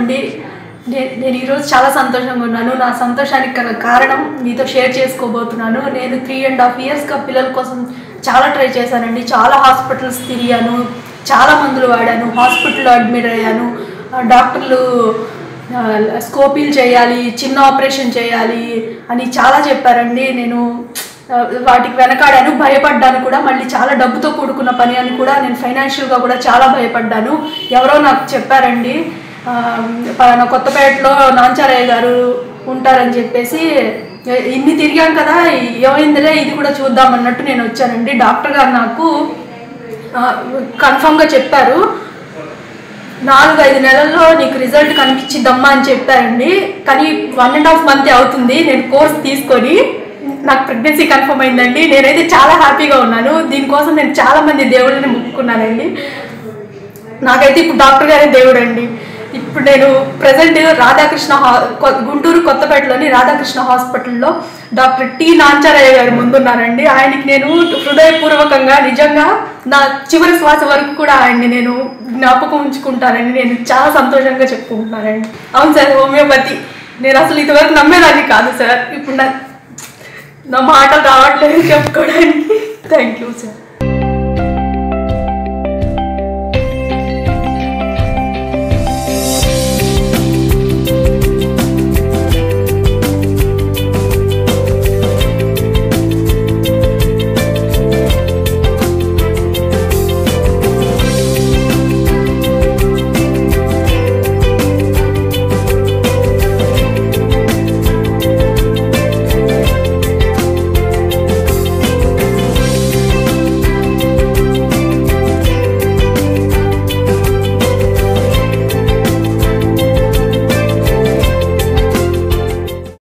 అండి నే- నేను ఈరోజు చాలా సంతోషంగా ఉన్నాను నా సంతోషానికి గల కారణం మీతో షేర్ చేసుకోబోతున్నాను నేను త్రీ అండ్ హాఫ్ ఇయర్స్గా పిల్లల కోసం చాలా ట్రై చేశానండి చాలా హాస్పిటల్స్ తిరిగాను చాలా మందులు వాడాను హాస్పిటల్లో అడ్మిట్ అయ్యాను ఆ, డాక్టర్లు ఆ, స్కోపీలు చేయాలి చిన్న ఆపరేషన్ చేయాలి అని చాలా చెప్పారండి నేను ఆ, వాటికి వెనకాడాను భయపడ్డాను కూడా మళ్ళీ చాలా డబ్బుతో కూడుకున్న పని అని కూడా నేను ఫైనాన్షియల్గా కూడా చాలా భయపడ్డాను ఎవరో నాకు చెప్పారండి ఆ, పలానా కొత్తపేటలో నాంచారయ్య గారు ఉంటారని చెప్పేసి "ఏ- ఇన్ని తిరిగాం కదా ఏమైందిలే ఇది కూడా చూద్దాం అన్నట్టు నేను వచ్చానండి డాక్టర్ గారు నాకు కన్ఫామ్గా చెప్పారు నాలుగు ఐదు నెలల్లో నీకు రిజల్ట్ కనిపించిద్దమ్మా అని చెప్పారండి కానీ వన్ అండ్ హాఫ్ మంత్ అవుతుంది నేను కోర్స్ తీసుకొని నాకు ప్రెగ్నెన్సీ కన్ఫర్మ్ అయిందండి నేనైతే చాలా హ్యాపీగా ఉన్నాను దీనికోసం నేను చాలా మంది దేవుళ్ళని మొక్కుకున్నానండి నాకైతే ఇప్పుడు డాక్టర్ గారే దేవుడు అండి ఇప్పుడు నేను ప్రజెంట్ రాధాకృష్ణ హా కొ- గుంటూరు కొత్తపేటలోని రాధాకృష్ణ హాస్పిటల్లో డాక్టర్ టి నాంచారయ్య గారు ముందున్నారండి ఆయనకి నేను హృదయపూర్వకంగా నిజంగా నా చివరి శ్వాస వరకు కూడా ఆయన్ని నేను జ్ఞాపకం ఉంచుకుంటానని నేను చాలా సంతోషంగా చెప్పుకుంటున్నానండి అవును సార్ హోమియోపతి నేను అసలు ఇంతవరకు నమ్మేదాన్ని కాదు సార్ ఇప్పుడు నా నా మాటలు రావట్లేదు చెప్పుకోవడానికి థ్యాంక్ యూ సార్